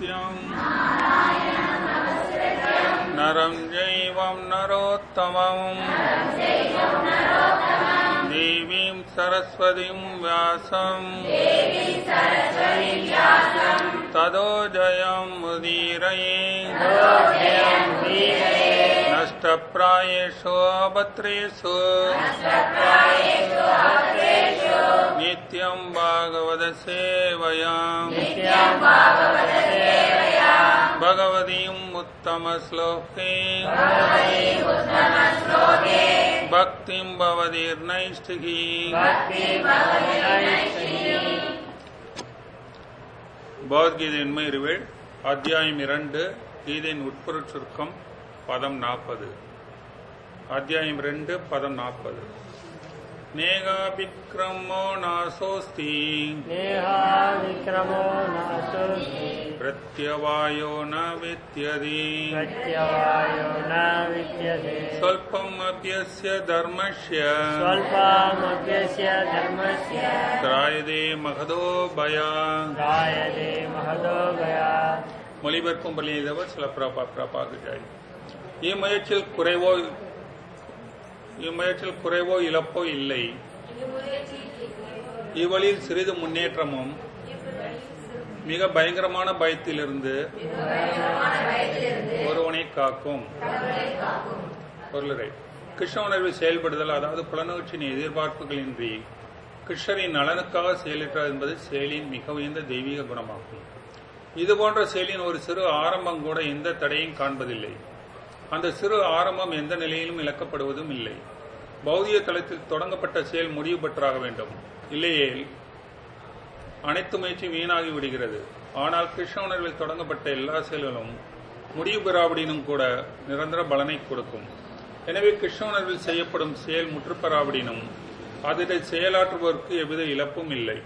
नमस्कृत्यम् नरं जैवं नरोत्तमम् देवीं सरस्वतीं व्यासम् तदो जयं मुदीरये नष्टप्रायेषु अभद्रेषु नित्यं भागवतसेवयाम् भगवतीम् उत्तमश्लोकीम् भक्तिं भवतीर्नैष्टिकी பகவத்கீதை உண்மையிருவேள் அத்தியாயம் இரண்டு கீதையின் உட்பொருட் சுருக்கம் பதம் நாற்பது அத்தியாயம் ரெண்டு பதம் நாற்பது நேகாபிக்ரமோ நாசோஸ்தி नेहा विक्रमो नाशोऽस्ति प्रत्यवायो न विद्यति प्रत्यवायो न विद्यते स्वल्पम् अभ्यस्य धर्मस्य स्वल्पामभ्यस्य धर्मस्य त्रायदे महदो भया गायते महदो गया மொழிபெயர்ப்பும் பள்ளியதவர் சில பிரபா பிரபாக ஜாய் இம்முயற்சியில் குறைவோ இம்முயற்சியில் குறைவோ இழப்போ இல்லை இவ்வழியில் சிறிது முன்னேற்றமும் மிக பயங்கரமான பயத்திலிருந்து ஒருவனை காக்கும் பொருளரை கிருஷ்ண உணர்வில் செயல்படுதல் அதாவது புலனூர்ச்சியின் எதிர்பார்ப்புகளின்றி கிருஷ்ணரின் நலனுக்காக செயலிட்டார் என்பது செயலின் மிக உயர்ந்த தெய்வீக குணமாகும் இதுபோன்ற செயலின் ஒரு சிறு ஆரம்பம் கூட எந்த தடையும் காண்பதில்லை அந்த சிறு ஆரம்பம் எந்த நிலையிலும் இழக்கப்படுவதும் இல்லை பௌதிக தளத்தில் தொடங்கப்பட்ட செயல் முடிவு பெற்றாக வேண்டும் இல்லையேல் அனைத்து முயற்சி வீணாகி விடுகிறது ஆனால் கிருஷ்ண உணர்வில் தொடங்கப்பட்ட எல்லா செயல்களும் முடிவு பெறாவிடினும் கூட நிரந்தர பலனை கொடுக்கும் எனவே கிருஷ்ண உணர்வில் செய்யப்படும் செயல் முற்றுப்பெறாவிடினும் அதனை செயலாற்றுபவருக்கு எவ்வித இழப்பும் இல்லை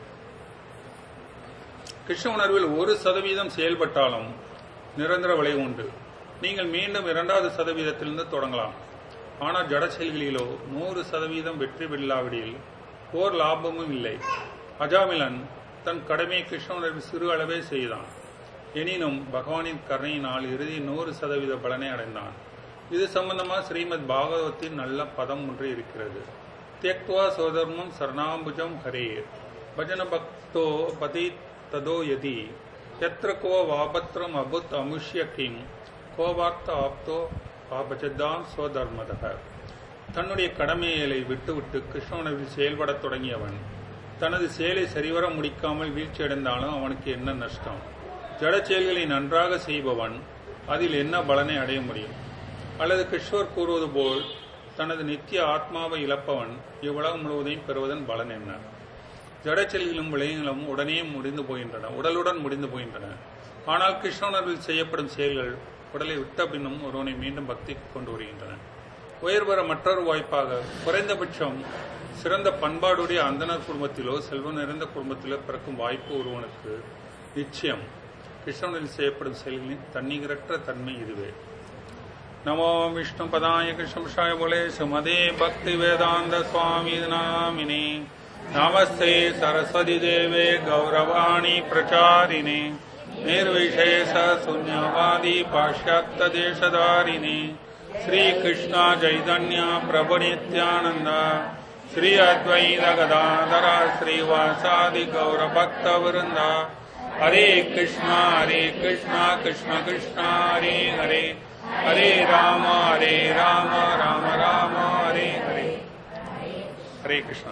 கிருஷ்ண உணர்வில் ஒரு சதவீதம் செயல்பட்டாலும் நிரந்தர விளைவு உண்டு நீங்கள் மீண்டும் இரண்டாவது சதவீதத்திலிருந்து தொடங்கலாம் ஆனால் ஜட செயல்களிலோ நூறு சதவீதம் வெற்றி பெல்லாவிடில் ஓர் லாபமும் இல்லை அஜாமிலன் தன் கடமையை கிருஷ்ண உணர்வில் சிறு அளவே செய்தான் எனினும் பகவானின் கருணையினால் இறுதி நூறு சதவீத பலனை அடைந்தான் இது சம்பந்தமாக ஸ்ரீமத் பாகவத்தின் நல்ல பதம் ஒன்று இருக்கிறது தியக்துவா சோதர்மம் சரணாம்புஜம் ஹரே பஜன பக்தோ பதி ததோ யதி எத்திர கோ வாபத்ரம் அபுத் அமுஷ்ய கிம் கோவார்த்த ஆப்தோ ஆபஜதாம் சோதர்மதக தன்னுடைய கடமைகளை விட்டுவிட்டு கிருஷ்ணனவில் செயல்படத் தொடங்கியவன் தனது செயலை சரிவர முடிக்காமல் வீழ்ச்சியடைந்தாலும் அவனுக்கு என்ன நஷ்டம் ஜட செயல்களை நன்றாக செய்பவன் அதில் என்ன பலனை அடைய முடியும் அல்லது கிருஷ்ணர் கூறுவது போல் தனது நித்திய ஆத்மாவை இழப்பவன் இவ்வுலகம் முழுவதையும் பெறுவதன் பலன் என்ன ஜடச்செல்களும் விளையங்களும் உடனே முடிந்து போகின்றன உடலுடன் முடிந்து போகின்றன ஆனால் கிருஷ்ணனரில் செய்யப்படும் செயல்கள் உடலை விட்ட பின்னும் ஒருவனை மீண்டும் பக்திக்கு கொண்டு வருகின்றன உயர்வர மற்றொரு வாய்ப்பாக குறைந்தபட்சம் சிறந்த பண்பாடுடைய அந்தனர் குடும்பத்திலோ செல்வம் நிறைந்த குடும்பத்திலோ பிறக்கும் வாய்ப்பு ஒருவனுக்கு நிச்சயம் கிருஷ்ணனில் செய்யப்படும் செயல்களின் தன்னிகரற்ற தன்மை இதுவே नमो विष्णुपदाय कृष्णशाय बोले सुमदे भक्ति वेदांत स्वामी नामिने नमस्ते सरस्वती देवे गौरवाणी प्रचारिणे निर्विशेष शून्यवादी पाश्चात्य देशधारिणे श्री कृष्ण चैतन्य प्रभु नित्यानंद श्री अद्वैत गदाधर श्रीवासादि गौर भक्त वृंद हरे कृष्णा हरे कृष्णा कृष्ण कृष्णा हरे हरे ஹரே ராம ஹரே ராம ராம ராம ஹரே ஹரே ஹரே கிருஷ்ணா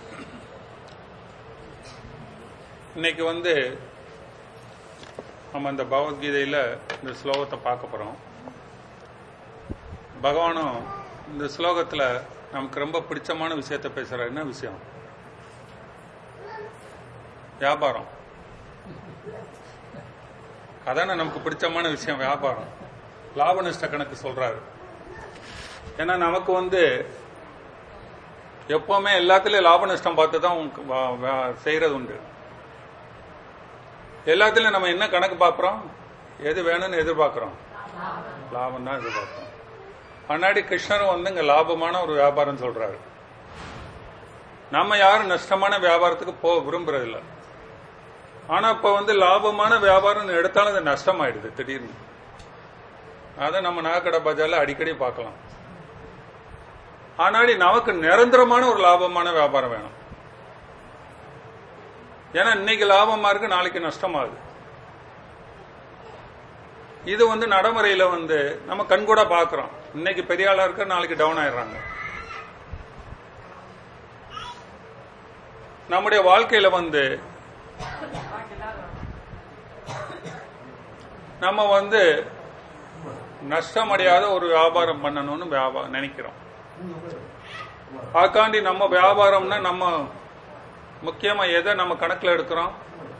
இன்னைக்கு வந்து நம்ம இந்த பகவத்கீதையில இந்த ஸ்லோகத்தை பார்க்க போறோம் பகவானும் இந்த ஸ்லோகத்துல நமக்கு ரொம்ப பிடிச்சமான விஷயத்த பேசுறாரு என்ன விஷயம் வியாபாரம் அதானே நமக்கு பிடிச்சமான விஷயம் வியாபாரம் லாப நஷ்ட கணக்கு சொல்றாரு ஏன்னா நமக்கு வந்து எப்பவுமே எல்லாத்துலயும் லாப நஷ்டம் பார்த்து தான் உங்க- வா- வா- செய்யறது உண்டு எல்லாத்துலயும் நம்ம என்ன கணக்கு பார்க்கறோம் எது வேணும்னு எதிர்பார்க்கிறோம் லாபம் தான் எதிர்பார்க்கிறோம் முன்னாடி கிருஷ்ணரும் வந்து இங்க லாபமான ஒரு வியாபாரம் சொல்றாரு நம்ம யாரும் நஷ்டமான வியாபாரத்துக்கு போக விரும்புறதில்ல ஆனா இப்ப வந்து லாபமான வியாபாரம் எடுத்தாலும் அது நஷ்டமாயிடுது திடீர்னு அதை நம்ம நகைக்கடை பஜார்ல அடிக்கடி பார்க்கலாம் ஆனாடி நமக்கு நிரந்தரமான ஒரு லாபமான வியாபாரம் வேணும் ஏன்னா இன்னைக்கு லாபமா இருக்கு நாளைக்கு நஷ்டமாகுது இது வந்து நடைமுறையில வந்து நம்ம கண்கூட பாக்குறோம் இன்னைக்கு பெரிய ஆளா இருக்க நாளைக்கு டவுன் ஆயிடுறாங்க நம்முடைய வாழ்க்கையில வந்து நம்ம வந்து நஷ்டமடையாத ஒரு வியாபாரம் பண்ணணும்னு வியாபாரம் நினைக்கிறோம் அதுக்காண்டி நம்ம வியாபாரம்னா நம்ம முக்கியமா எதை நம்ம கணக்குல எடுக்கிறோம்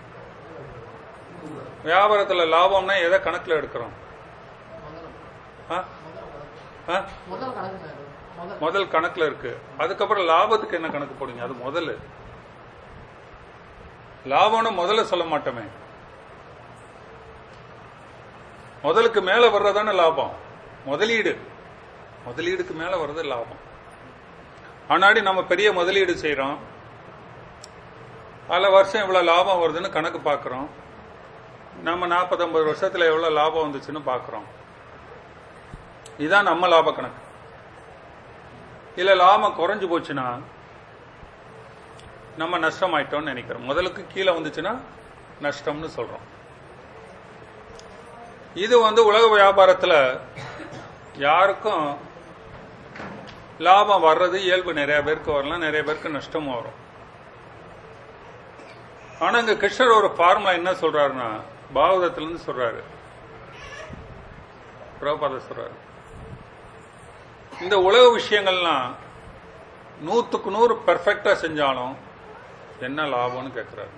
வியாபாரத்துல லாபம்னா எதை கணக்குல எடுக்கிறோம் ஆ? ஆ? முதல் கணக்கு சார் முதல் முதல் கணக்குல இருக்கு அதுக்கப்புறம் லாபத்துக்கு என்ன கணக்கு போடுங்க அது முதல்ல லாபம்னு முதல்ல சொல்ல மாட்டோமே முதலுக்கு மேல வர்றதானே லாபம் முதலீடு முதலீடுக்கு மேல வர்றது லாபம் ஆனாடி நம்ம பெரிய முதலீடு செய்றோம் பல வருஷம் இவ்வளவு லாபம் வருதுன்னு கணக்கு பார்க்கிறோம் நம்ம 40 50 வருஷத்துல எவ்வளவு லாபம் வந்துச்சுன்னு பார்க்கிறோம் இதான் நம்ம லாப கணக்கு இல்ல லாபம் குறைஞ்சு போச்சுன்னா நம்ம நஷ்டம் ஆயிட்டோம்னு நினைக்கிறோம் முதலுக்கு கீழே வந்துச்சுன்னா நஷ்டம்னு சொல்றோம் இது வந்து உலக வியாபாரத்துல யாருக்கும் லாபம் வர்றது இயல்பு நிறைய பேருக்கு வரலாம் நிறைய பேருக்கு நஷ்டமும் வரும் ஆனா இங்க கிருஷ்ணர் ஒரு ஃபார்முலா என்ன சொல்றாருன்னா பாகவதத்துல இருந்து சொல்றாரு பிரபாத சொல்றாரு இந்த உலக விஷயங்கள்லாம் நூத்துக்கு நூறு பெர்ஃபெக்டா செஞ்சாலும் என்ன லாபம்னு கேட்கிறாரு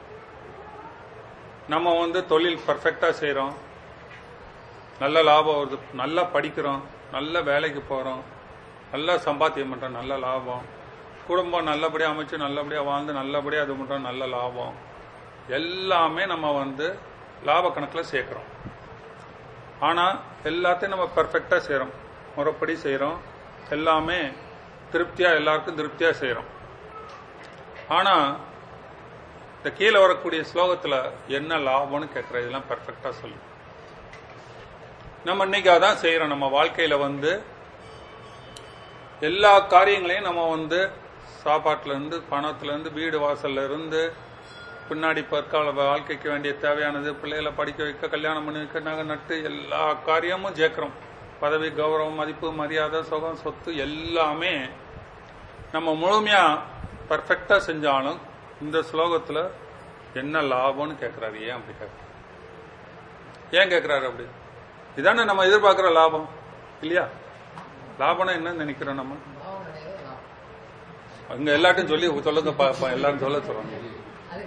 நம்ம வந்து தொழில் பெர்ஃபெக்டா செய்றோம் நல்ல லாபம் வருது நல்லா படிக்கிறோம் நல்ல வேலைக்கு போறோம் நல்லா சம்பாத்தியம் பண்றோம் நல்ல லாபம் குடும்பம் நல்லபடியா அமைச்சு நல்லபடியா வாழ்ந்து நல்லபடியா இது பண்றோம் நல்ல லாபம் எல்லாமே நம்ம வந்து லாப கணக்குல சேர்க்கிறோம் ஆனா எல்லாத்தையும் நம்ம பெர்ஃபெக்டா செய்றோம் முறைப்படி செய்றோம் எல்லாமே திருப்தியா எல்லாருக்கும் திருப்தியா செய்றோம் ஆனா இந்த கீழே வரக்கூடிய ஸ்லோகத்துல என்ன லாபம்னு கேட்கிற இதெல்லாம் பெர்ஃபெக்டா சொல்லு நம்ம இன்னைக்கு அதான் செய்யறோம் நம்ம வாழ்க்கையில வந்து எல்லா காரியங்களையும் நம்ம வந்து சாப்பாட்டுல இருந்து பணத்துல இருந்து வீடு வாசல்ல இருந்து பின்னாடி பிற்கால வாழ்க்கைக்கு வேண்டிய தேவையானது பிள்ளைகளை படிக்க வைக்க கல்யாணம் பண்ணி வைக்க நகை நட்டு எல்லா காரியமும் சேர்க்கிறோம் பதவி கௌரவம் மதிப்பு மரியாதை சுகம் சொத்து எல்லாமே நம்ம முழுமையா பர்ஃபெக்டா செஞ்சாலும் இந்த ஸ்லோகத்துல என்ன லாபம்னு கேட்கிறாரு ஏன் அப்படி கேட்கிறாரு ஏன் கேட்கிறாரு அப்படி இதானே நம்ம எதிர்பார்க்கிற லாபம் இல்லையா லாபம்னா என்ன நினைக்கிறோம் நம்ம லாபம் கிடையாது லாபம் அங்க எல்லாத்தையும் சொல்லி சொல்லுங்க பாப்பா எல்லாரும் சொல்ல சொல்றாங்க அது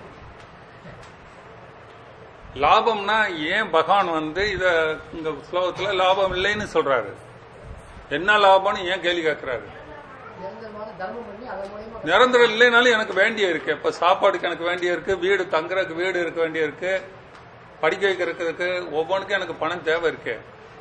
லாபம்னா ஏன் பகவான் வந்து இத இந்த ஸ்லோகத்துல லாபம் இல்லைன்னு சொல்றாரு என்ன லாபம்னு ஏன் கேள்வி கேட்கிறாரு நிரந்தரமான தர்மம் பண்ணி அதன் மூலியமா நிரந்தரம் இல்லைனாலும் எனக்கு வேண்டிய இருக்கு இப்ப சாப்பாடுக்கு எனக்கு வேண்டிய இருக்கு வீடு தங்குறதுக்கு வீடு இருக்க வேண்டிய இருக்கு படிக்க வைக்கிறதுக்கு ஒவ்வொன்றுக்கும் எனக்கு பணம் தேவை இருக்கு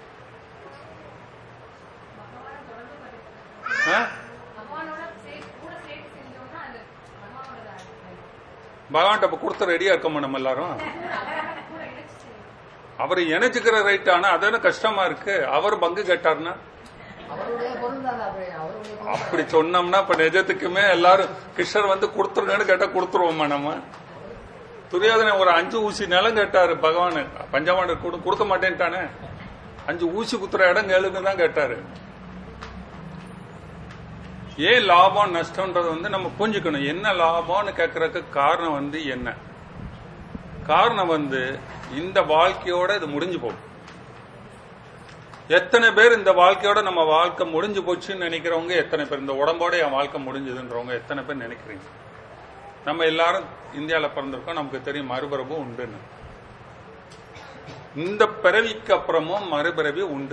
ஆ? பகவானோட சே- கூட சேர்த்து செஞ்சோம்னா அது பகவானோட பகவான்கிட்ட இப்ப கொடுத்த ரெடியா இருக்கோமா நம்ம எல்லாரும் கூட இணைச்சு செய்யணும் அவர் இணைச்சுக்கிற ரைட் ஆனா அதான கஷ்டமா இருக்கு அவர் பங்கு கேட்டாருன்னா அவருடைய பொருள் தானே அப்படி அவருடைய பொருள் அப்படி சொன்னோம்னா இப்ப நிஜத்துக்குமே எல்லாரும் கிருஷ்ணர் வந்து கொடுத்துருங்கன்னு கேட்டா கொடுத்துருவோமா நம்ம துரியோதனை ஒரு அஞ்சு ஊசி நிலம் கேட்டாரு பகவான் பஞ்சமாண்டர் கொடு- கொடுக்க மாட்டேன்ட்டானே அஞ்சு ஊசி குத்துற இடம் கேளுன்னு தான் கேட்டாரு ஏன் லாபம் நஷ்டம்ன்றது வந்து நம்ம புரிஞ்சுக்கணும் என்ன லாபம்னு கேட்கறதுக்கு காரணம் வந்து என்ன காரணம் வந்து இந்த வாழ்க்கையோட இது முடிஞ்சு போகும் எத்தனை பேர் இந்த வாழ்க்கையோட நம்ம வாழ்க்கை முடிஞ்சு போச்சுன்னு நினைக்கிறவங்க எத்தனை பேர் இந்த உடம்போட என் வாழ்க்கை முடிஞ்சதுன்றவங்க எத்தனை பேர் நினைக்கிறீங்க நம்ம எல்லாரும் இந்தியாவில் பிறந்திருக்கோம் நமக்கு தெரியும் மறுபிறப்பு உண்டுன்னு இந்த பிறவிக்கு அப்புறமும் மறுபிறவி உண்டு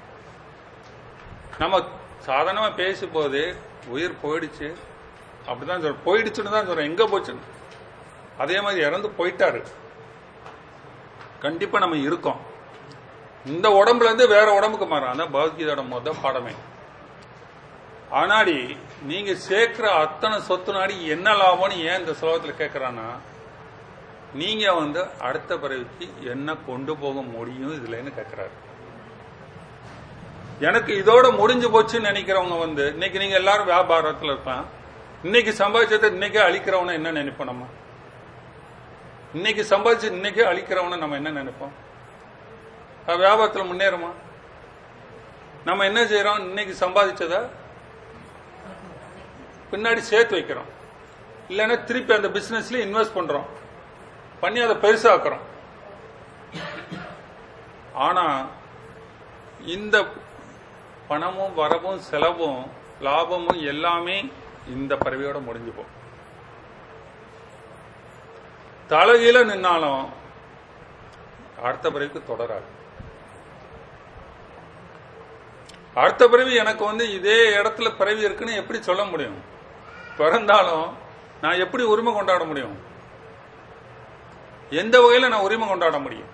நம்ம சாதாரணமா பேசும்போது உயிர் போயிடுச்சு அப்படிதான் சொல்றோம் போயிடுச்சுன்னு தான் சொல்றோம் எங்க போச்சுன்னு அதே மாதிரி இறந்து போயிட்டாரு கண்டிப்பா நம்ம இருக்கோம் இந்த உடம்புல இருந்து வேற உடம்புக்கு மாறும் அதான் பகவத்கீதையோட மொத பாடமே ஆனாடி நீங்க சேர்க்கிற அத்தனை சொத்து நாடி என்ன லாபம்னு ஏன் இந்த ஸ்லோகத்துல கேட்கறான்னா நீங்க வந்து அடுத்த பிறவிக்கு என்ன கொண்டு போக முடியும் இதுலன்னு கேட்கிறாரு எனக்கு இதோட முடிஞ்சு போச்சுன்னு நினைக்கிறவங்க வந்து இன்னைக்கு நீங்க எல்லாரும் வியாபாரத்துல இருக்கலாம் இன்னைக்கு சம்பாதிச்சதை இன்னைக்கே அழிக்கிறவன என்ன நினைப்போம் நம்ம இன்னைக்கு சம்பாதிச்சு இன்னைக்கே அழிக்கிறவன நம்ம என்ன நினைப்போம் அது வியாபாரத்துல முன்னேறுமா நம்ம என்ன செய்யறோம் இன்னைக்கு சம்பாதிச்சத பின்னாடி சேர்த்து வைக்கிறோம் இல்லைன்னா திருப்பி அந்த பிசினஸ்ல இன்வெஸ்ட் பண்றோம் பண்ணி அதை பெருசாக்குறோம் ஆனா இந்த பணமும் வரவும் செலவும் லாபமும் எல்லாமே இந்த பறவையோட முடிஞ்சு போகும் தலைகீழ நின்னாலும் அடுத்த பிறவிக்கு தொடராது அடுத்த பிறவி எனக்கு வந்து இதே இடத்துல பிறவி இருக்குன்னு எப்படி சொல்ல முடியும் பிறந்தாலும் நான் எப்படி உரிமை கொண்டாட முடியும் எந்த வகையில நான் உரிமை கொண்டாட முடியும்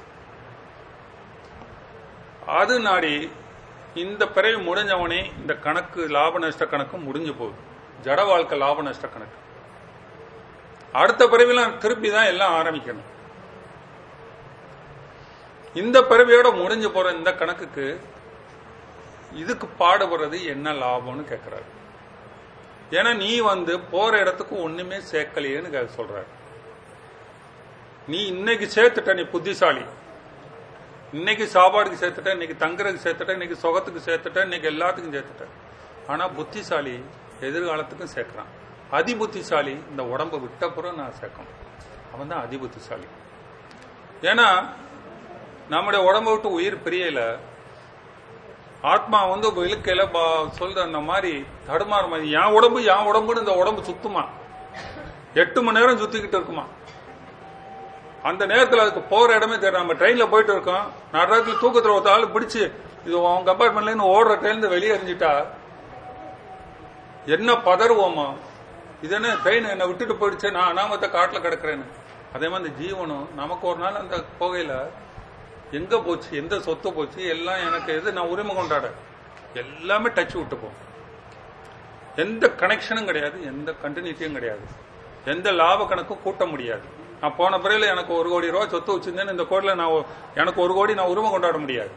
அது நாடி இந்த பிறவி முடிஞ்சவனே இந்த கணக்கு லாப நஷ்ட கணக்கு முடிஞ்சு போகுது ஜட வாழ்க்கை லாப நஷ்ட கணக்கு அடுத்த பிறவில திருப்பி தான் எல்லாம் ஆரம்பிக்கணும் இந்த பிறவியோட முடிஞ்சு போற இந்த கணக்குக்கு இதுக்கு பாடுபடுறது என்ன லாபம்னு கேட்கிறாரு ஏன்னா நீ வந்து போற இடத்துக்கு ஒண்ணுமே சேர்க்கலையேன்னு கே- சொல்றாரு நீ இன்னைக்கு சேர்த்துட்ட நீ புத்திசாலி இன்னைக்கு சாப்பாடுக்கு சேர்த்துட்ட இன்னைக்கு தங்குறதுக்கு சேர்த்துட்ட இன்னைக்கு சுகத்துக்கு சேர்த்துட்ட இன்னைக்கு எல்லாத்துக்கும் சேர்த்துட்ட ஆனா புத்திசாலி எதிர்காலத்துக்கும் சேர்க்கிறான் அதி புத்திசாலி இந்த உடம்பை விட்டப்புறம் நான் சேர்க்கணும் அவன் தான் அதி புத்திசாலி ஏன்னா நம்முடைய உடம்பை விட்டு உயிர் பிரியல ஆத்மா வந்து இழுக்கையில பா- சொல்ற அந்த மாதிரி தடுமாற மாதிரி என் உடம்பு என் உடம்புன்னு இந்த உடம்பு சுத்துமா எட்டு மணி நேரம் சுத்திக்கிட்டு இருக்குமா அந்த நேரத்துல அதுக்கு போற இடமே தெரியல நம்ம ட்ரெயின்ல போயிட்டு இருக்கோம் நடுறதுல தூக்கத்துல ஒரு ஆள் பிடிச்சு இது உன் கம்பார்ட்மெண்ட்ல இருந்து ஓடுற ட்ரெயின் வெளியே எறிஞ்சிட்டா என்ன பதறுவோமா இது என்ன ட்ரெயின் என்னை விட்டுட்டு போயிடுச்சு நான் அனாமத்த காட்டுல கிடக்குறேன்னு அதே மாதிரி இந்த ஜீவனும் நமக்கு ஒரு நாள் அந்த போகையில எங்க போச்சு எந்த சொத்து போச்சு எல்லாம் எனக்கு எது நான் உரிமை கொண்டாட எல்லாமே டச் விட்டு போகும் எந்த கனெக்ஷனும் கிடையாது எந்த கண்டினியூட்டியும் கிடையாது எந்த லாப கணக்கும் கூட்ட முடியாது நான் போன பிறகு எனக்கு ஒரு கோடி ரூபாய் சொத்து வச்சிருந்தேன்னு இந்த கோடியில் நான் ஒ- எனக்கு ஒரு கோடி நான் உரிமை கொண்டாட முடியாது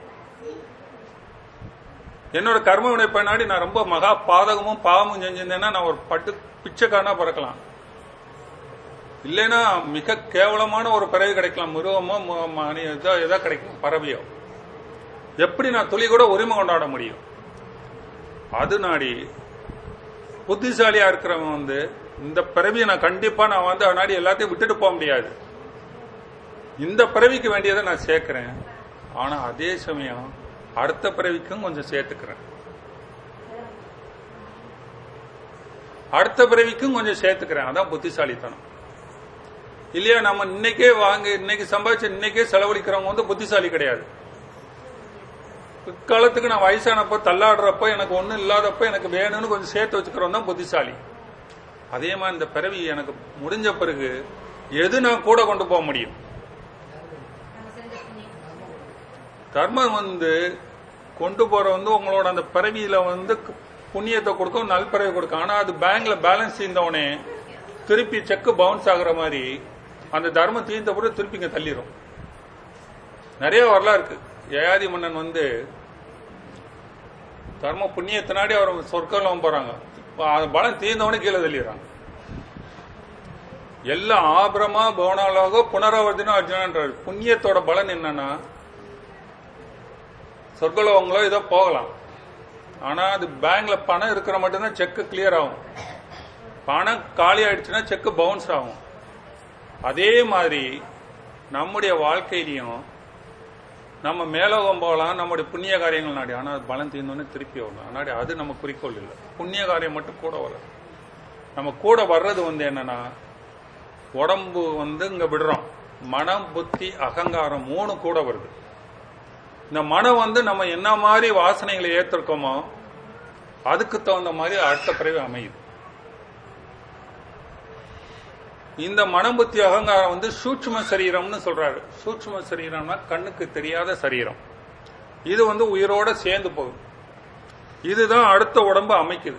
என்னோட கர்ம வினை பின்னாடி நான் ரொம்ப மகா பாதகமும் பாவமும் செஞ்சிருந்தேன்னா நான் ஒரு பட்டு பிச்சைக்காரனா பிறக்கலாம் இல்லைன்னா மிக கேவலமான ஒரு பிறவி கிடைக்கலாம் மிருகமோ ம- மணி இதோ இதோ கிடைக்கும் பறவையோ எப்படி நான் துளி கூட உரிமை கொண்டாட முடியும் அது நாடி புத்திசாலியா இருக்கிறவன் வந்து இந்த பிறவியை நான் கண்டிப்பா நான் வந்து அதனாடி எல்லாத்தையும் விட்டுட்டு போக முடியாது இந்த பிறவிக்கு வேண்டியதை நான் சேர்க்கிறேன் ஆனா அதே சமயம் அடுத்த பிறவிக்கும் கொஞ்சம் சேர்த்துக்கிறேன் அடுத்த பிறவிக்கும் கொஞ்சம் சேர்த்துக்கிறேன் அதான் புத்திசாலித்தனம் இல்லையா நம்ம இன்னைக்கே வாங்க இன்னைக்கு சம்பாதிச்சு இன்னைக்கே செலவழிக்கிறவங்க வந்து புத்திசாலி கிடையாது பிற்காலத்துக்கு நான் வயசானப்ப தள்ளாடுறப்ப எனக்கு ஒண்ணும் இல்லாதப்ப எனக்கு வேணும்னு கொஞ்சம் சேர்த்து வச்சுக்கிறவன் தான் புத்திசாலி அதே மாதிரி இந்த பிறவி எனக்கு முடிஞ்ச பிறகு எது நான் கூட கொண்டு போக முடியும் கர்மம் வந்து கொண்டு போற வந்து உங்களோட அந்த பிறவியில வந்து புண்ணியத்தை கொடுக்கும் நல்பிறவி கொடுக்கும் ஆனா அது பேங்க்ல பேலன்ஸ் தீர்ந்தவனே திருப்பி செக் பவுன்ஸ் ஆகுற மாதிரி அந்த தர்மம் தீர்ந்த பிறகு திருப்பி இங்க தள்ளிரும் நிறைய வரலாறு இருக்கு யயாதி மன்னன் வந்து தர்ம புண்ணியத்தினாடி அவர் சொர்க்கம் போறாங்க இப்ப அது பலம் தீர்ந்தவனே கீழே தள்ளிடுறாங்க எல்லாம் ஆபரமா போனாலாக புனராவர்த்தினா அர்ஜுனான்றார் புண்ணியத்தோட பலன் என்னன்னா சொர்க்கலோகங்களோ ஏதோ போகலாம் ஆனா அது பேங்க்ல பணம் இருக்கிற மட்டும்தான் செக் கிளியர் ஆகும் பணம் காலி ஆயிடுச்சுன்னா செக் பவுன்ஸ் ஆகும் அதே மாதிரி நம்முடைய வாழ்க்கையிலையும் நம்ம மேலோகம் போகலாம் நம்முடைய புண்ணிய காரியங்கள் நாடி ஆனால் அது பலம் தீர்ந்தோன்னே திருப்பி வரணும் ஆனாடி அது நம்ம குறிக்கோள் இல்லை புண்ணிய காரியம் மட்டும் கூட வரும் நம்ம கூட வர்றது வந்து என்னன்னா உடம்பு வந்து இங்க விடுறோம் மனம் புத்தி அகங்காரம் மூணு கூட வருது இந்த மனம் வந்து நம்ம என்ன மாதிரி வாசனைகளை ஏத்திருக்கோமோ அதுக்கு தகுந்த மாதிரி அடுத்த பிறகு அமையுது இந்த மனம் புத்தி அகங்காரம் வந்து சூட்சும சரீரம்னு சொல்றாரு சூட்சும சரீரம்னா கண்ணுக்கு தெரியாத சரீரம் இது வந்து உயிரோட சேர்ந்து போகுது இதுதான் அடுத்த உடம்பு அமைக்குது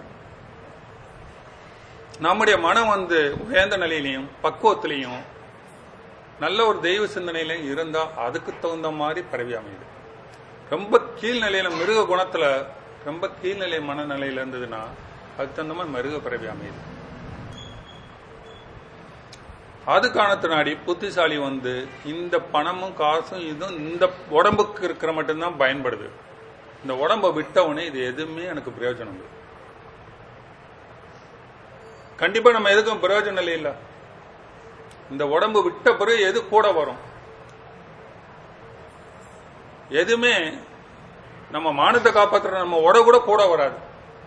நம்முடைய மனம் வந்து உயர்ந்த நிலையிலையும் பக்குவத்திலையும் நல்ல ஒரு தெய்வ சிந்தனையில இருந்தா அதுக்கு தகுந்த மாதிரி பிறவி அமையுது ரொம்ப கீழ்நிலையில மிருக குணத்துல ரொம்ப கீழ்நிலை மனநிலையில இருந்ததுன்னா அதுக்கு தகுந்த மாதிரி மிருக பிறவி அமையுது அது காரணத்தினாடி புத்திசாலி வந்து இந்த பணமும் காசும் இதுவும் இந்த உடம்புக்கு இருக்கிற மட்டும்தான் பயன்படுது இந்த உடம்ப விட்டவனே இது எதுவுமே எனக்கு பிரயோஜனம் இல்லை கண்டிப்பா நம்ம எதுக்கும் பிரயோஜனம் இல்லை இல்ல இந்த உடம்பு விட்ட பிறகு எது கூட வரும் எதுவுமே நம்ம மானத்தை காப்பாத்துற நம்ம உட கூட கூட வராது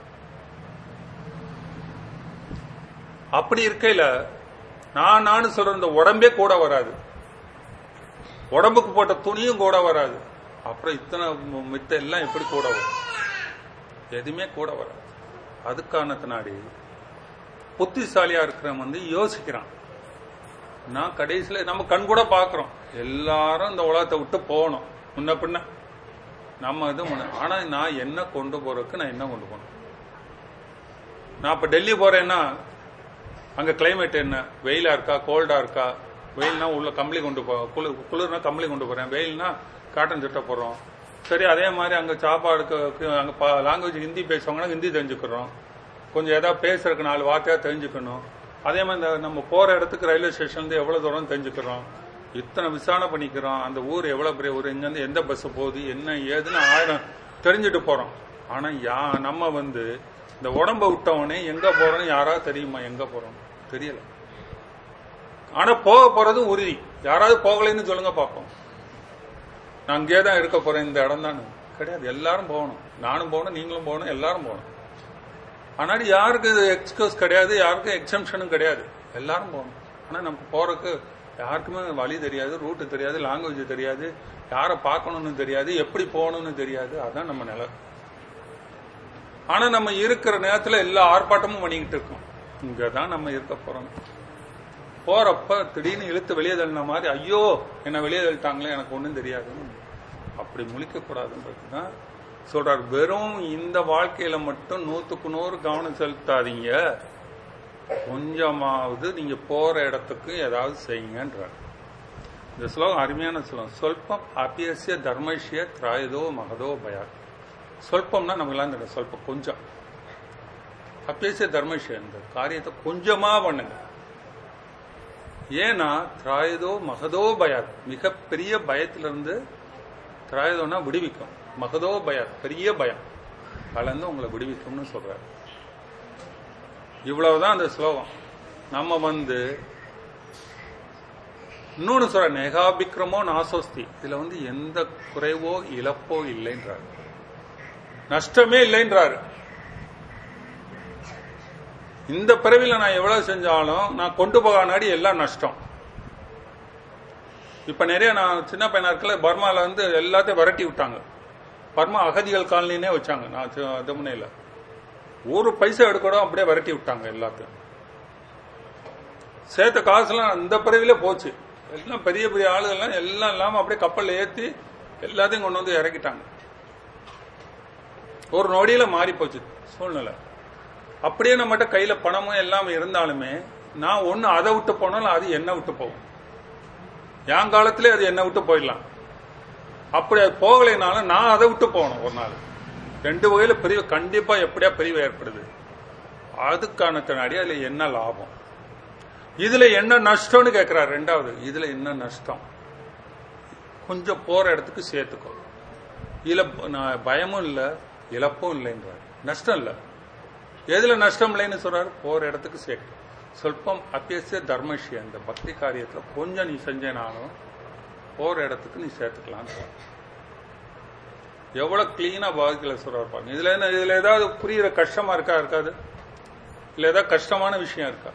அப்படி இருக்கையில நான் நானு சொல்ற இந்த உடம்பே கூட வராது உடம்புக்கு போட்ட துணியும் கூட வராது அப்புறம் இத்தனை ம- மித்த எல்லாம் எப்படி கூட வரும் எதுவுமே கூட வராது அது காரணத்தினாடி புத்திசாலியா இருக்கிறவன் வந்து யோசிக்கிறான் நான் கடைசியில நம்ம கண் கூட பாக்குறோம் எல்லாரும் இந்த உலகத்தை விட்டு போகணும் முன்ன பின்ன நம்ம இது முன்ன- ஆனா நான் என்ன கொண்டு போறதுக்கு நான் என்ன கொண்டு போகணும் நான் இப்ப டெல்லி போறேன்னா அங்க கிளைமேட் என்ன வெயிலா இருக்கா கோல்டா இருக்கா வெயில்னா உள்ள கம்பளி கொண்டு போ குளிர் குளிர்னா கம்பளி கொண்டு போறேன் வெயில்னா காட்டன் சட்டை போடுறோம் சரி அதே மாதிரி அங்க சாப்பாடுக்கு கு- அங்க லாங்குவேஜ் ஹிந்தி பேசுவாங்கன்னா ஹிந்தி தெரிஞ்சுக்கிறோம் கொஞ்சம் ஏதாவது பேசுறதுக்கு நாலு வார்த்தையா தெரிஞ்சுக்கணும் அதே மாதிரி இந்த நம்ம போற இடத்துக்கு ரயில்வே ஸ்டேஷன்ல இருந்து எவ்வளவு தூரம் தெரிஞ்சுக்கிறோம் இத்தனை விசாரணை பண்ணிக்கிறோம் அந்த ஊர் எவ்வளவு பெரிய ஊர் இங்க இருந்து எந்த பஸ் போகுது என்ன ஏதுன்னு ஆயிரம் தெரிஞ்சுட்டு போறோம் ஆனா யா நம்ம வந்து இந்த உடம்ப விட்டவனே எங்க போறோம்னு யாராவது தெரியுமா எங்க போறோம் தெரியல ஆனா போக போறது உறுதி யாராவது போகலைன்னு சொல்லுங்க பார்ப்போம் நான் இங்கே தான் இருக்க போறேன் இந்த இடம் தான் கிடையாது எல்லாரும் போகணும் நானும் போகணும் நீங்களும் போகணும் எல்லாரும் போகணும் ஆனால் யாருக்கு எக்ஸ்கியூஸ் கிடையாது யாருக்கும் எக்ஸம்ஷனும் கிடையாது எல்லாரும் போகணும் ஆனா நம்ம போறதுக்கு யாருக்குமே வழி தெரியாது ரூட்டு தெரியாது லாங்குவேஜ் தெரியாது யாரை பார்க்கணும்னு தெரியாது எப்படி போகணும்னு தெரியாது அதான் நம்ம நிலை ஆனா நம்ம இருக்கிற நேரத்துல எல்லா ஆர்ப்பாட்டமும் பண்ணிக்கிட்டு இருக்கோம் இங்கதான் நம்ம இருக்க போறோம் போறப்ப திடீர்னு இழுத்து வெளியே தள்ளின மாதிரி ஐயோ என்ன வெளியே தள்ளிட்டாங்களே எனக்கு ஒண்ணும் தெரியாதுன்னு அப்படி முழிக்க கூடாதுன்றதுதான் சொல்றார் வெறும் இந்த வாழ்க்கையில மட்டும் நூத்துக்கு நூறு கவனம் செலுத்தாதீங்க கொஞ்சமாவது நீங்க போற இடத்துக்கு ஏதாவது செய்யுங்கன்றார் இந்த ஸ்லோகம் அருமையான ஸ்லோகம் சொல்பம் அபியசிய தர்மஷ்ய திராயதோ மகதோ பயா சொல்பம்னா நமக்குலாம் தெரியும் சொல்பம் கொஞ்சம் அபியசிய தர்மஷ்ய இந்த காரியத்தை கொஞ்சமா பண்ணுங்க ஏன்னா திராயதோ மகதோ பயாத் மிகப்பெரிய பயத்திலிருந்து திராயதோனா விடுவிக்கும் மகதோ பயாத் பெரிய பயம் கலந்து உங்களை விடுவிக்கும்னு சொல்றாரு இவ்வளவுதான் அந்த ஸ்லோகம் நம்ம வந்து இன்னொன்னு சொல்ற நெகாபிக்ரமோ நாசோஸ்தி இதுல வந்து எந்த குறைவோ இழப்போ இல்லைன்றாரு நஷ்டமே இல்லைன்றாரு இந்த பிறவில நான் எவ்வளவு செஞ்சாலும் நான் கொண்டு போக நாடி எல்லாம் நஷ்டம் இப்ப நிறைய நான் சின்ன பையனா இருக்கல பர்மால வந்து எல்லாத்தையும் விரட்டி விட்டாங்க பர்மா அகதிகள் காலனினே வச்சாங்க நான் தமுனையில ஒரு பைசா எடுக்கணும் அப்படியே விரட்டி விட்டாங்க எல்லாத்தையும் சேர்த்த காசுலாம் இந்த பிறவில போச்சு எல்லாம் பெரிய பெரிய ஆளுகள்லாம் எல்லாம் இல்லாம அப்படியே கப்பல்ல ஏத்தி எல்லாத்தையும் கொண்டு வந்து இறக்கிட்டாங்க ஒரு நொடியில மாறி போச்சு சூழ்நிலை அப்படியே நம்மகிட்ட கையில பணமும் எல்லாம் இருந்தாலுமே நான் ஒண்ணு அதை விட்டு போனாலும் அது என்ன விட்டு போகும் என் காலத்திலே அது என்ன விட்டு போயிடலாம் அப்படி அது போகலைனாலும் நான் அதை விட்டு போகணும் ஒரு நாள் ரெண்டு வகையில பிரிவு கண்டிப்பா எப்படியா பிரிவு ஏற்படுது அதுக்கான பின்னாடி அதுல என்ன லாபம் இதுல என்ன நஷ்டம்னு கேட்கிறார் ரெண்டாவது இதுல என்ன நஷ்டம் கொஞ்சம் போற இடத்துக்கு சேர்த்துக்கோ இதுல நான் பயமும் இல்ல இழப்பும் இல்லைன்றார் நஷ்டம் இல்ல எதுல நஷ்டம் இல்லைன்னு சொல்றாரு போற இடத்துக்கு சேர்க்க சொல்பம் அப்பியசிய தர்மஷி அந்த பக்தி காரியத்துல கொஞ்சம் நீ செஞ்சேனாலும் போற இடத்துக்கு நீ சேர்த்துக்கலாம் எவ்வளவு கிளீனா பாதிக்கல சொல்றாரு பாருங்க இதுல என்ன இதுல ஏதாவது புரியுற கஷ்டமா இருக்கா இருக்காது இல்ல ஏதாவது கஷ்டமான விஷயம் இருக்கா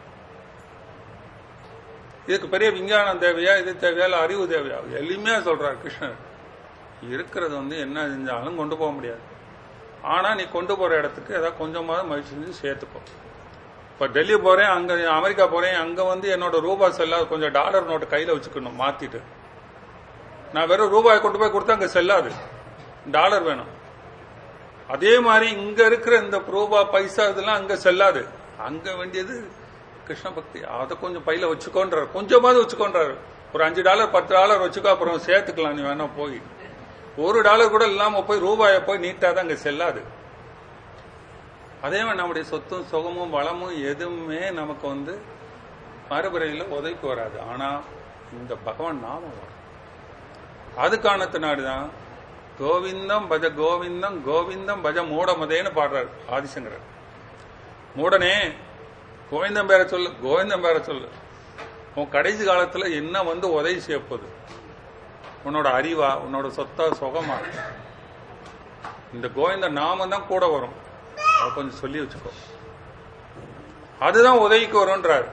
இதுக்கு பெரிய விஞ்ஞானம் தேவையா இது தேவையா இல்ல அறிவு தேவையா எளிமையா சொல்றாரு கிருஷ்ணர் இருக்கிறது வந்து என்ன செஞ்சாலும் கொண்டு போக முடியாது ஆனா நீ கொண்டு போற இடத்துக்கு ஏதாவது கொஞ்சமாவது முயற்சி செஞ்சு சேர்த்துக்கோ இப்ப டெல்லி போறேன் அங்க அமெரிக்கா போறேன் அங்க வந்து என்னோட ரூபா செல்லாது கொஞ்சம் டாலர் நோட்டு கையில வச்சுக்கணும் மாத்திட்டு நான் வெறும் ரூபாய் கொண்டு போய் கொடுத்தா அங்க செல்லாது டாலர் வேணும் அதே மாதிரி இங்க இருக்கிற இந்த ரூபா பைசா இதெல்லாம் அங்க செல்லாது அங்க வேண்டியது கிருஷ்ண பக்தி அதை கொஞ்சம் பையில வச்சுக்கோன்றாரு கொஞ்சமாவது வச்சுக்கோன்றாரு ஒரு அஞ்சு டாலர் பத்து டாலர் வச்சுக்கோ அப்புறம் சேர்த்துக்கலாம் நீ வேணா போய் ஒரு டாலர் கூட இல்லாம போய் ரூபாயை போய் நீட்டாதான் அங்க செல்லாது அதே மாதிரி நம்முடைய சொத்தும் சுகமும் வளமும் எதுவுமே நமக்கு வந்து மறுபிறையில உதவிக்கு வராது ஆனா இந்த பகவான் நாமம் வரும் அது காரணத்தினாடிதான் கோவிந்தம் பஜ கோவிந்தம் கோவிந்தம் பஜ மூடமதேன்னு பாடுறார் ஆதிசங்கரர் மூடனே கோவிந்தம் பேர சொல்லு கோவிந்தம் பேர சொல்லு உன் கடைசி காலத்துல என்ன வந்து உதவி செய்யப்போகுது உன்னோட அறிவா உன்னோட சொத்தா சுகமா இந்த கோவிந்த நாமம் தான் கூட வரும் அதை கொஞ்சம் சொல்லி வச்சுக்கோ அதுதான் உதவிக்கு வரும்ன்றார்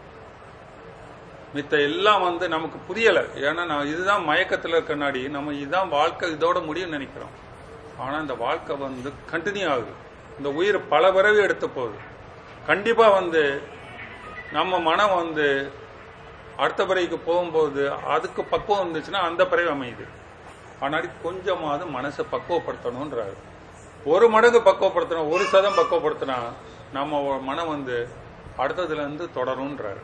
மித்த எல்லாம் வந்து நமக்கு புரியல ஏன்னா நான் இதுதான் மயக்கத்துல இருக்கனாடி நம்ம இதுதான் வாழ்க்கை இதோட முடியும்னு நினைக்கிறோம் ஆனா இந்த வாழ்க்கை வந்து கண்டினியூ ஆகுது இந்த உயிர் பல பிறவி எடுத்து போகுது கண்டிப்பா வந்து நம்ம மனம் வந்து அடுத்த பிறவிக்கு போகும்போது அதுக்கு பக்குவம் இருந்துச்சுன்னா அந்த பிறவி அமையுது ஆனால் கொஞ்சமாவது மனசை பக்குவப்படுத்தணுன்றாரு ஒரு மடங்கு பக்குவப்படுத்தணும் ஒரு சதம் பக்குவப்படுத்தினா நம்ம மனம் வந்து அடுத்ததுல இருந்து தொடரும்ன்றாரு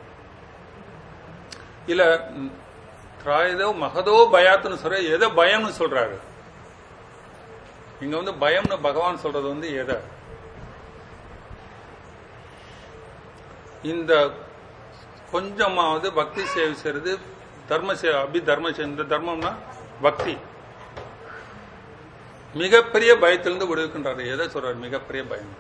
இல்ல ம், திராயதோ மகதோ பயாத்துன்னு சொல்ற எதை பயம்னு சொல்றாரு இங்க வந்து பயம்னு பகவான் சொல்றது வந்து எதை இந்த கொஞ்சமாவது பக்தி சேவை செய்யறது தர்ம சே அபி தர்ம சே- இந்த தர்மம்னா பக்தி மிகப்பெரிய பயத்திலிருந்து விடுவிக்கின்றாரு எதை சொல்றாரு மிகப்பெரிய பயம்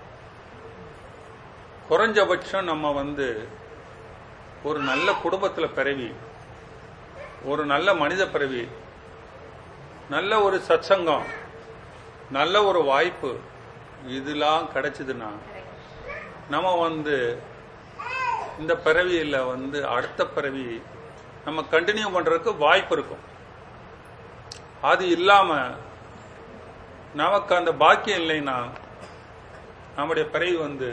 குறைஞ்சபட்சம் நம்ம வந்து ஒரு நல்ல குடும்பத்துல பிறவி ஒரு நல்ல மனித பிறவி நல்ல ஒரு சத்சங்கம் நல்ல ஒரு வாய்ப்பு இதெல்லாம் கிடைச்சதுன்னா நம்ம வந்து இந்த பிறவியில வந்து அடுத்த பிறவி நம்ம கண்டினியூ பண்றதுக்கு வாய்ப்பு இருக்கும் அது இல்லாம நமக்கு அந்த பாக்கியம் இல்லைன்னா நம்முடைய பிறவி வந்து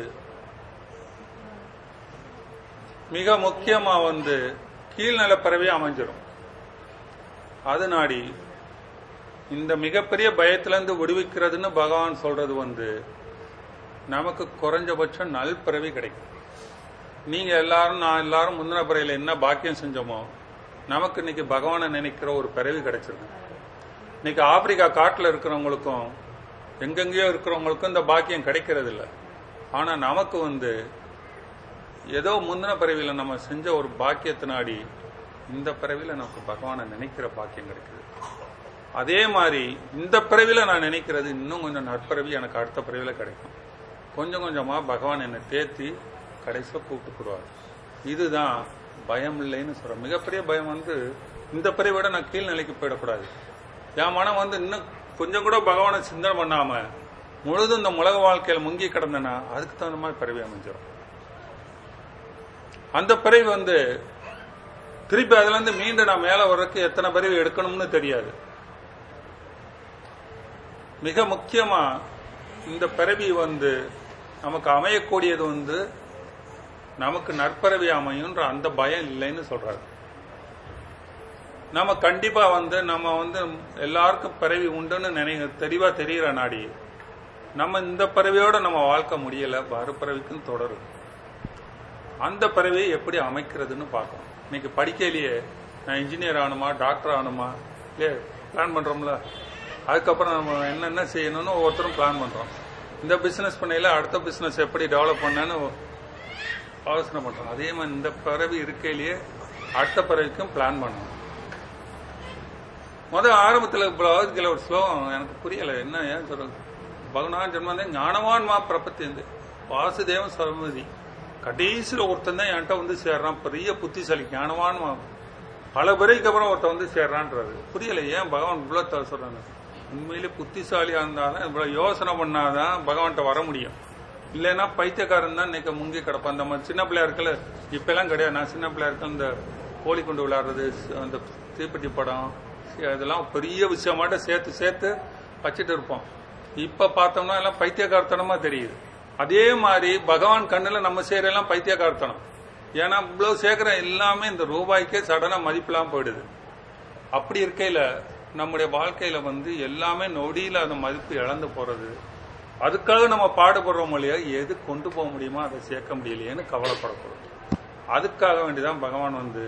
மிக முக்கியமா வந்து கீழ்நில பிறவியா அமைஞ்சிரும் அது நாடி இந்த மிகப்பெரிய பயத்திலிருந்து விடுவிக்கிறதுன்னு பகவான் சொல்றது வந்து நமக்கு குறைஞ்சபட்சம் நல்பிறவி கிடைக்கும் நீங்க எல்லாரும் நான் எல்லாரும் முந்தின பிறவில என்ன பாக்கியம் செஞ்சோமோ நமக்கு இன்னைக்கு பகவானை நினைக்கிற ஒரு பிறவி கிடைச்சிருக்கு இன்னைக்கு ஆப்பிரிக்கா காட்டுல இருக்கிறவங்களுக்கும் எங்கெங்கேயோ இருக்கிறவங்களுக்கும் இந்த பாக்கியம் கிடைக்கிறது இல்ல ஆனா நமக்கு வந்து ஏதோ முந்தின பிறவியில நம்ம செஞ்ச ஒரு பாக்கியத்தினாடி இந்த பிறவியில நமக்கு பகவானை நினைக்கிற பாக்கியம் கிடைக்குது அதே மாதிரி இந்த பிறவியில நான் நினைக்கிறது இன்னும் கொஞ்சம் நற்பிறவி எனக்கு அடுத்த பிறவியில கிடைக்கும் கொஞ்சம் கொஞ்சமா பகவான் என்னை தேத்தி கடைசியில் கூப்பிட்டுக்குருவார் இதுதான் பயம் இல்லைன்னு சொல்றேன் மிகப்பெரிய பயம் வந்து இந்த பிறவை விட நான் கீழ்நிலைக்கு போயிடக்கூடாது என் மனம் வந்து இன்னும் கொஞ்சம் கூட பகவானை சிந்தனை பண்ணாம முழுதும் இந்த உலக வாழ்க்கையில முங்கி கிடந்தேன்னா அதுக்கு தகுந்த மாதிரி பிறவி அமைஞ்சிடும் அந்த பிறவி வந்து திருப்பி அதுல இருந்து மீண்டும் நான் மேல வர்றதுக்கு எத்தனை பிறவி எடுக்கணும்னு தெரியாது மிக முக்கியமா இந்த பிறவி வந்து நமக்கு அமையக்கூடியது வந்து நமக்கு நற்பறவி அமையுன்ற அந்த பயம் இல்லைன்னு சொல்றாரு நம்ம கண்டிப்பா வந்து நம்ம வந்து எல்லாருக்கும் பிறவி உண்டுன்னு நினை தெளிவா தெரியற நாடி நம்ம இந்த பிறவியோட நம்ம வாழ்க்கை முடியல மறுபிறவிக்கும் தொடரும் அந்த பிறவியை எப்படி அமைக்கிறதுன்னு பார்க்கணும் இன்னைக்கு படிக்கையிலேயே நான் இன்ஜினியர் ஆகணுமா டாக்டர் ஆகணுமா இல்லையே பிளான் பண்றோம்ல அதுக்கப்புறம் நம்ம என்னென்ன செய்யணும்னு ஒவ்வொருத்தரும் பிளான் பண்றோம் இந்த பிசினஸ் பண்ணையில அடுத்த பிசினஸ் எப்படி டெவலப் பண்ணேன்னு ஆலோசனை பண்றோம் அதே மாதிரி இந்த பிறவி இருக்கையிலேயே அடுத்த பிறவிக்கும் பிளான் பண்ணணும் முதல் ஆரம்பத்துல பகவத்கீதை ஒரு ஸ்லோகம் எனக்கு புரியல என்ன ஏன் சொல்றது பகவான் ஜென்மந்தே ஞானவான் மா பிரபத்தி வாசுதேவன் சர்வதி கடைசியில் ஒருத்தன் தான் என்கிட்ட வந்து சேர்றான் பெரிய புத்திசாலி ஞானவான் மா பல பிறகு அப்புறம் ஒருத்தன் வந்து சேர்றான்றாரு புரியல ஏன் பகவான் இவ்வளவு த- சொல்றாங்க உண்மையிலே புத்திசாலியா இருந்தாதான் இவ்வளவு யோசனை பண்ணாதான் பகவான்கிட்ட வர முடியும் இல்லைன்னா பைத்தியக்காரன் தான் இன்னைக்கு முங்கி கிடப்பான் அந்த மாதிரி சின்ன பிள்ளையா இருக்கல இப்ப எல்லாம் கிடையாது நான் சின்ன பிள்ளையா இருக்க இந்த கோழி கொண்டு விளையாடுறது அந்த தீப்பெட்டி படம் இதெல்லாம் பெரிய விஷயமாட்ட சேர்த்து சேர்த்து வச்சுட்டு இருப்போம் இப்ப பார்த்தோம்னா எல்லாம் பைத்தியக்காரத்தனமா தெரியுது அதே மாதிரி பகவான் கண்ணுல நம்ம செய்யறதெல்லாம் பைத்தியக்காரத்தனம் ஏன்னா இவ்வளவு சேர்க்கிற எல்லாமே இந்த ரூபாய்க்கே சடனா மதிப்பில்லாம போயிடுது அப்படி இருக்கையில நம்முடைய வாழ்க்கையில வந்து எல்லாமே நொடியில அந்த மதிப்பு இழந்து போறது அதுக்காக நம்ம பாடுபடுறோம் இல்லையா எது கொண்டு போக முடியுமோ அதை சேர்க்க முடியலையேன்னு கவலைப்படக்கூடாது அதுக்காக வேண்டிதான் பகவான் வந்து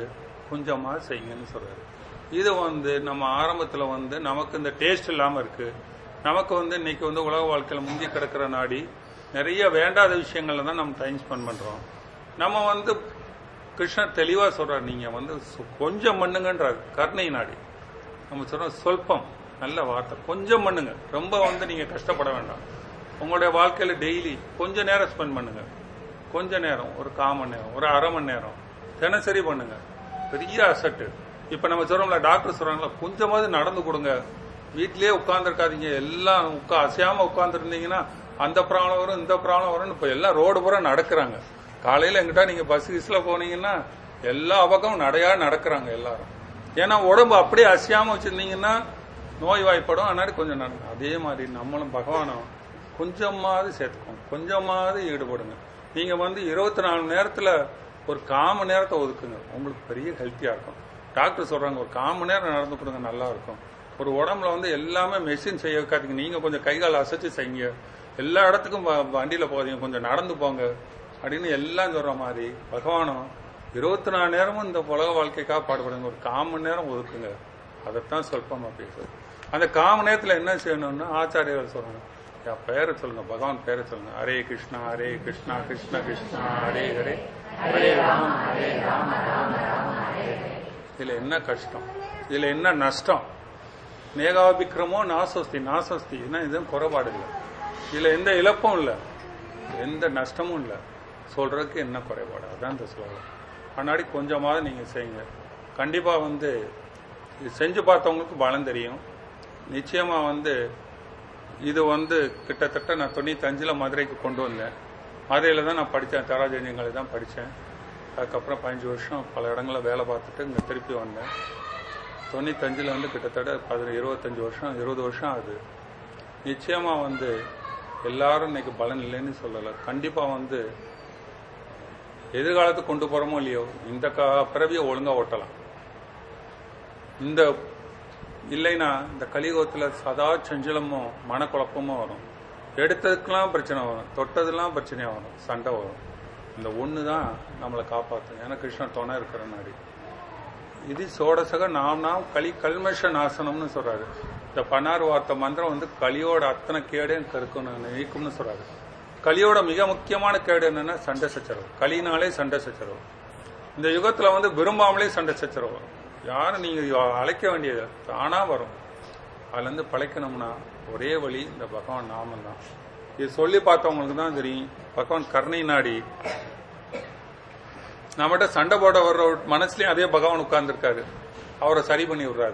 கொஞ்சமா செய்யுங்கன்னு சொல்றாரு இது வந்து நம்ம ஆரம்பத்துல வந்து நமக்கு இந்த டேஸ்ட் இல்லாம இருக்கு நமக்கு வந்து இன்னைக்கு வந்து உலக வாழ்க்கையில முந்தி கிடக்கிற நாடி நிறைய வேண்டாத விஷயங்கள்ல தான் நம்ம டைம் ஸ்பெண்ட் பண்றோம் நம்ம வந்து கிருஷ்ணர் தெளிவா சொல்றாரு நீங்க வந்து சு- கொஞ்சம் பண்ணுங்கன்றாரு கருணை நாடி நம்ம சொல்றோம் சொல்பம் நல்ல வார்த்தை கொஞ்சம் பண்ணுங்க ரொம்ப வந்து நீங்க கஷ்டப்பட வேண்டாம் உங்களுடைய வாழ்க்கையில டெய்லி கொஞ்ச நேரம் ஸ்பெண்ட் பண்ணுங்க கொஞ்ச நேரம் ஒரு கால் மணி நேரம் ஒரு அரை மணி நேரம் தினசரி பண்ணுங்க பெரிய அசட்டு இப்ப நம்ம சொல்றோம்ல டாக்டர் சொல்றாங்களா கொஞ்சமாவது நடந்து கொடுங்க வீட்லயே உட்கார்ந்துருக்காதீங்க எல்லாம் உட்கா அசையாம உட்கார்ந்துருந்தீங்கன்னா அந்த ப்ராப்ளம் வரும் இந்த ப்ராப்ளம் வரும்னு இப்ப எல்லாம் ரோடு பூரா நடக்கிறாங்க காலையில எங்கிட்ட நீங்க பஸ் கிஸ்ல போனீங்கன்னா எல்லா பக்கமும் நடையா நடக்கிறாங்க எல்லாரும் ஏன்னா உடம்பு அப்படியே அசையாம வச்சிருந்தீங்கன்னா நோய் வாய்ப்படும் அதனால கொஞ்சம் நடங்க அதே மாதிரி நம்மளும் பகவானும் கொஞ்சமாவது சேர்த்துக்கோங்க கொஞ்சமாவது ஈடுபடுங்க நீங்க வந்து இருபத்தி நாலு மணி நேரத்துல ஒரு கால் மணி நேரத்தை ஒதுக்குங்க உங்களுக்கு பெரிய ஹெல்த்தியா இருக்கும் டாக்டர் சொல்றாங்க ஒரு கால் மணி நேரம் நடந்து கொடுங்க நல்லா இருக்கும் ஒரு உடம்புல வந்து எல்லாமே மெஷின் செய்ய வைக்காதீங்க நீங்க கொஞ்சம் கை கால் அசைச்சு செய்யுங்க எல்லா இடத்துக்கும் வ- வண்டியில போகாதீங்க கொஞ்சம் நடந்து போங்க அப்படின்னு எல்லாம் சொல்ற மாதிரி பகவானும் இருபத்தி நாலு நேரமும் இந்த உலக வாழ்க்கைக்காக பாடுபடுங்க ஒரு கால் மணி நேரம் ஒதுக்குங்க அதைத்தான் சொல்பமா பேசுறது அந்த கால் மணி நேரத்துல என்ன செய்யணும்னா ஆச்சாரியர்கள் சொல்றாங்க என் பெயரை சொல்லுங்க பகவான் பெயரை சொல்லுங்க ஹரே கிருஷ்ணா ஹரே கிருஷ்ணா கிருஷ்ண கிருஷ்ணா ஹரே ஹரே ஹரே ராம ஹரே ராம ராம ராம ஹரே ஹரே. இதுல என்ன கஷ்டம் இதுல என்ன நஷ்டம் நேகாபிக்கிரமோ நாசஸ்தி நாசஸ்தி என்ன இதுவும் குறைபாடு இல்லை இதுல எந்த இழப்பும் இல்லை எந்த நஷ்டமும் இல்லை சொல்றதுக்கு என்ன குறைபாடு அதான் இந்த ஸ்லோகம் முன்னாடி கொஞ்சமாவது நீங்க செய்யுங்க கண்டிப்பா வந்து இது செஞ்சு பார்த்தவங்களுக்கு பலம் தெரியும் நிச்சயமா வந்து இது வந்து கிட்டத்தட்ட நான் தொண்ணூத்தஞ்சில் மதுரைக்கு கொண்டு வந்தேன் மதுரையில் தான் நான் படித்தேன் தாராஜன்யங்களை தான் படித்தேன் அதுக்கப்புறம் பதினஞ்சு வருஷம் பல இடங்களில் வேலை பார்த்துட்டு இங்கே திருப்பி வந்தேன் தொண்ணூத்தஞ்சில் வந்து கிட்டத்தட்ட பதின இருபத்தஞ்சு வருஷம் இருபது வருஷம் ஆகுது நிச்சயமா வந்து எல்லாரும் இன்னைக்கு பலன் இல்லைன்னு சொல்லலை கண்டிப்பா வந்து எதிர்காலத்துக்கு கொண்டு போறோமோ இல்லையோ இந்த கா- பிறவியை ஒழுங்கா ஓட்டலாம் இந்த இல்லைன்னா இந்த கலியுகத்துல சதா சஞ்சலமும் மனக்குழப்பமும் வரும் எடுத்ததுக்கெல்லாம் பிரச்சனை வரும் தொட்டதெல்லாம் பிரச்சனையா வரும் சண்டை வரும் இந்த ஒன்று தான் நம்மளை காப்பாற்றும் ஏன்னா கிருஷ்ணன் துணை இருக்கிற நாடி இது சோடசக நாம் நாம் களி கல்மஷ நாசனம்னு சொல்றாரு இந்த பன்னார் வார்த்தை மந்திரம் வந்து கலியோட அத்தனை கேடையும் கருக்கணும் நீக்கும்னு சொல்றாரு கலியோட மிக முக்கியமான கேடு என்னன்னா சண்டை சச்சரவு களினாலே சண்டை சச்சரவு இந்த யுகத்துல வந்து விரும்பாமலே சண்டை சச்சரவு வரும் யாரும் நீங்க அழைக்க வேண்டியது தானா வரும் அதுல இருந்து பழைக்கணும்னா ஒரே வழி இந்த பகவான் நாமம் தான் இது சொல்லி பார்த்தவங்களுக்கு தான் தெரியும் பகவான் கருணை நாடி நம்மகிட்ட சண்டை போட வர்ற மனசுலயும் அதே பகவான் உட்கார்ந்துருக்காரு அவரை சரி பண்ணி விடுறாரு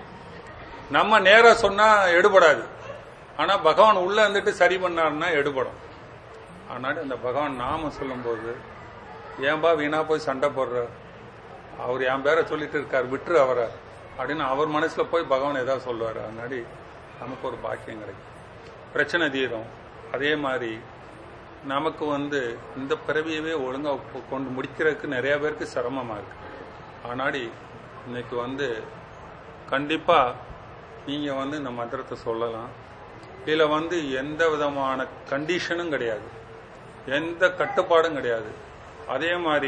நம்ம நேரா சொன்னா எடுபடாது ஆனா பகவான் உள்ள இருந்துட்டு சரி பண்ணாருன்னா எடுபடும் ஆனாலும் அந்த பகவான் நாம சொல்லும்போது ஏன்பா வீணா போய் சண்டை போடுற அவர் என் பேரை சொல்லிட்டு இருக்காரு விட்டுரு அவரை அப்படின்னு அவர் மனசுல போய் பகவான் ஏதாவது சொல்லுவாரு அதனாடி நமக்கு ஒரு பாக்கியம் கிடைக்கும் பிரச்சனை தீரும் அதே மாதிரி நமக்கு வந்து இந்த பிறவியவே ஒழுங்கா கொ- கொண்டு முடிக்கிறதுக்கு நிறைய பேருக்கு சிரமமா இருக்கு ஆனாடி இன்னைக்கு வந்து கண்டிப்பா நீங்க வந்து இந்த மந்திரத்தை சொல்லலாம் இதுல வந்து எந்த விதமான கண்டிஷனும் கிடையாது எந்த கட்டுப்பாடும் கிடையாது அதே மாதிரி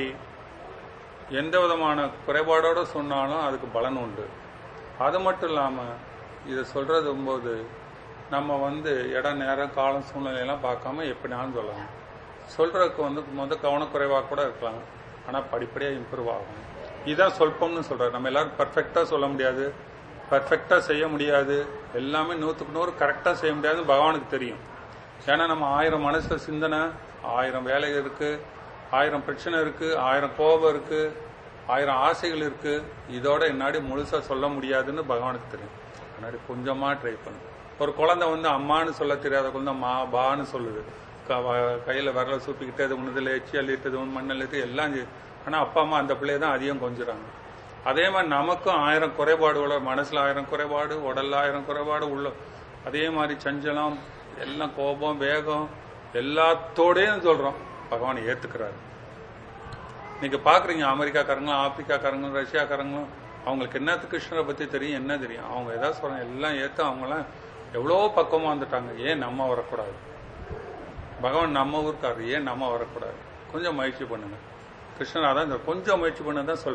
எந்த விதமான குறைபாடோட சொன்னாலும் அதுக்கு பலன் உண்டு அது மட்டும் இல்லாம இதை சொல்றது போது நம்ம வந்து இடம் நேரம் காலம் சூழ்நிலையெல்லாம் பார்க்காம எப்படினாலும் சொல்லலாம் சொல்றதுக்கு வந்து முத கவனக்குறைவா கூட இருக்கலாம் ஆனா படிப்படியா இம்ப்ரூவ் ஆகும் இதுதான் சொல்பம்னு சொல்றாரு நம்ம எல்லாரும் பர்ஃபெக்டா சொல்ல முடியாது பர்ஃபெக்டா செய்ய முடியாது எல்லாமே நூத்துக்கு நூறு கரெக்டா செய்ய முடியாதுன்னு பகவானுக்கு தெரியும் ஏன்னா நம்ம ஆயிரம் மனசுல சிந்தனை ஆயிரம் வேலை இருக்கு ஆயிரம் பிரச்சனை இருக்கு ஆயிரம் கோபம் இருக்கு ஆயிரம் ஆசைகள் இருக்கு இதோட என்னாடி முழுசா சொல்ல முடியாதுன்னு பகவானுக்கு தெரியும் அதனால கொஞ்சமா ட்ரை பண்ணு ஒரு குழந்தை வந்து அம்மான்னு சொல்ல தெரியாத குழந்தை மா பான்னு சொல்லுது க- வ- கையில விரல சூப்பிக்கிட்டு அது உணதுல எச்சி அள்ளிட்டது மண்ணல் இட்டு எல்லாம் செய்யுது. ஆனா அப்பா அம்மா அந்த பிள்ளைய தான் அதிகம் கொஞ்சுறாங்க அதே மாதிரி நமக்கும் ஆயிரம் குறைபாடுகள மனசுல ஆயிரம் குறைபாடு உடல்ல ஆயிரம் குறைபாடு உள்ள அதே மாதிரி சஞ்சலம் எல்லாம் கோபம் வேகம் எல்லாத்தோடையும் சொல்றோம் பகவான் ஏத்துக்கிறாரு நீங்க பாக்குறீங்க அமெரிக்காக்காரங்களும் ஆப்பிரிக்காக்காரங்களும் ரஷ்யாக்காரங்களும் அவங்களுக்கு என்னத்து கிருஷ்ணரை பத்தி தெரியும் என்ன தெரியும் அவங்க ஏதாவது சொல்றாங்க எல்லாம் ஏத்து அவங்களாம் எவ்வளவோ பக்குவமா வந்துட்டாங்க ஏன் நம்ம வரக்கூடாது பகவான் நம்ம ஊருக்காரர் ஏன் நம்ம வரக்கூடாது கொஞ்சம் முயற்சி பண்ணுங்க கிருஷ்ணன் அதான் சொல்றார். கொஞ்சம் முயற்சி பண்ணதான் சொல்பம்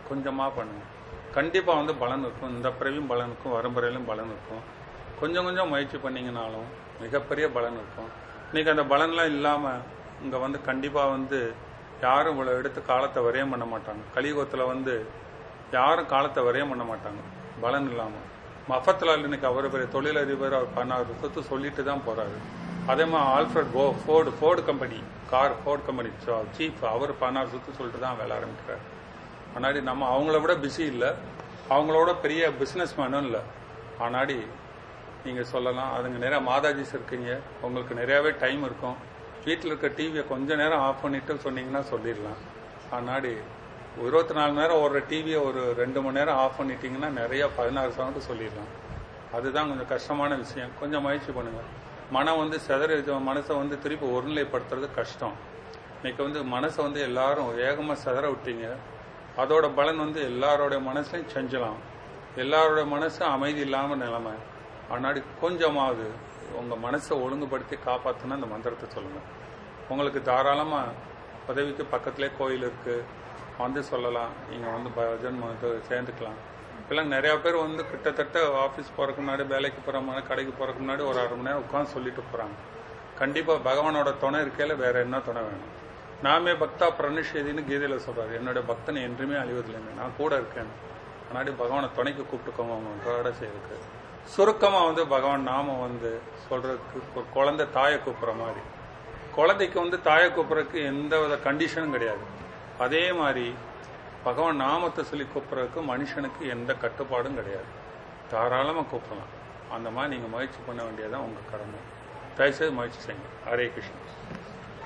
கொஞ்சமாக பண்ணுங்க கண்டிப்பாக வந்து பலன் இருக்கும் இந்த பிறவியும் பலன் இருக்கும் வரும்பறையிலும் பலன் இருக்கும் கொஞ்சம் கொஞ்சம் முயற்சி பண்ணீங்கனாலும் மிகப்பெரிய பலன் இருக்கும் இன்னைக்கு அந்த பலன்லாம் இல்லாமல் இங்கே வந்து கண்டிப்பாக வந்து யாரும் இவ்வளோ எடுத்து காலத்தை வரையம் பண்ண மாட்டாங்க கலியுகத்தில் வந்து யாரும் காலத்தை வரையம் பண்ண மாட்டாங்க பலன் இல்லாமல் மஃபத்லால் இன்னைக்கு அவர் பெரிய தொழிலதிபர் அவர் பண்ணார் சொத்து சொல்லிட்டு தான் போறாரு அதே மாதிரி ஆல்ஃபிரட் போ Ford Ford company car Ford company chief அவர் பண்ணார் சொத்து சொல்லிட்டு தான் வேலை ஆரம்பிக்கிறார் முன்னாடி நம்ம அவங்கள விட பிஸி இல்லை அவங்களோட பெரிய பிஸ்னஸ் மேனும் இல்லை ஆனாடி நீங்க சொல்லலாம் அதுங்க நிறைய மாதாஜிஸ் இருக்கீங்க உங்களுக்கு நிறையவே டைம் இருக்கும் வீட்டில் இருக்க டிவியை கொஞ்ச நேரம் ஆஃப் பண்ணிட்டு சொன்னீங்கன்னா சொல்லிடலாம் ஆனாடி இருபத்தி நாலு நேரம் ஒரு டிவியை ஒரு ரெண்டு மணி நேரம் ஆஃப் பண்ணிட்டீங்கன்னா நிறைய பதினாறு சவுண்டு சொல்லிடலாம் அதுதான் கொஞ்சம் கஷ்டமான விஷயம் கொஞ்சம் முயற்சி பண்ணுங்க மனம் வந்து செதற மனசை வந்து திருப்பி ஒருநிலைப்படுத்துறது கஷ்டம் இன்னைக்கு வந்து மனசை வந்து எல்லாரும் வேகமாக செதற விட்டீங்க அதோட பலன் வந்து எல்லாரோட மனசுலையும் செஞ்சலாம் எல்லாரோட மனசு அமைதி இல்லாம நிலைமை ஆனாடி கொஞ்சமாவது உங்க மனசை ஒழுங்குபடுத்தி காப்பாத்துனா அந்த மந்திரத்தை சொல்லுங்க உங்களுக்கு தாராளமா உதவிக்கு பக்கத்திலே கோயில் இருக்கு வந்து சொல்லலாம் நீங்க வந்து பஜன் வந்து சேர்ந்துக்கலாம் இப்பெல்லாம் நிறைய பேர் வந்து கிட்டத்தட்ட ஆஃபீஸ் போறதுக்கு முன்னாடி வேலைக்கு போற முன்னாடி கடைக்கு போறதுக்கு முன்னாடி ஒரு அரை மணி நேரம் உட்காந்து சொல்லிட்டு போறாங்க கண்டிப்பா பகவானோட துணை இருக்கையில வேற என்ன துணை வேணும் நாமே பக்தா பிரணிஷேதின்னு கீதையில சொல்றாரு என்னோட பக்தன் என்றுமே அழிவதில்லைங்க நான் கூட இருக்கேன் முன்னாடி பகவானை துணைக்கு கூப்பிட்டுக்கோங்க அவங்களோட செய்யுது சுருக்கமா வந்து பகவான் நாம வந்து சொல்றதுக்கு ஒரு குழந்தை தாயை கூப்பிடுற மாதிரி குழந்தைக்கு வந்து தாயை கூப்பிடுறதுக்கு எந்த வித கண்டிஷனும் கிடையாது அதே மாதிரி பகவான் நாமத்தை சொல்லி கூப்பிடுறதுக்கு மனுஷனுக்கு எந்த கட்டுப்பாடும் கிடையாது தாராளமா கூப்பிடலாம் அந்த மாதிரி நீங்க முயற்சி பண்ண வேண்டியதான் உங்க கடமை தயவுசெய்து முயற்சி செய்யுங்க ஹரே கிருஷ்ணன்